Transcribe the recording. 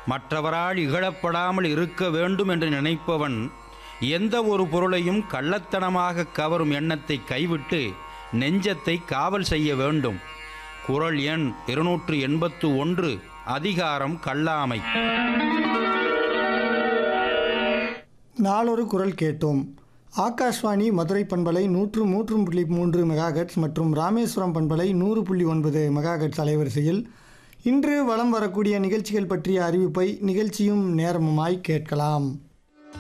மற்றவரால் இகழப்படாமல் இருக்க வேண்டும் என்று நினைப்பவன் எந்த ஒரு பொருளையும் கள்ளத்தனமாக கவரும் எண்ணத்தை கைவிட்டு நெஞ்சத்தை காவல் செய்ய வேண்டும் குறள் எண் இருநூற்று எண்பத்து ஒன்று அதிகாரம் கல்லாமை நாளொரு குரல் கேட்டோம் ஆகாஷ்வாணி மதுரை பண்பலை நூற்று மூன்று புள்ளி மூன்று மெகாஹெட்ஸ் மற்றும் ராமேஸ்வரம் பண்பலை நூறு புள்ளி ஒன்பது மெகாஹெட்ஸ் அலைவரிசையில் இன்று வலம் வரக்கூடிய நிகழ்ச்சிகள் பற்றிய அறிவிப்பை நிகழ்ச்சியும் நேரமுமாய் கேட்கலாம்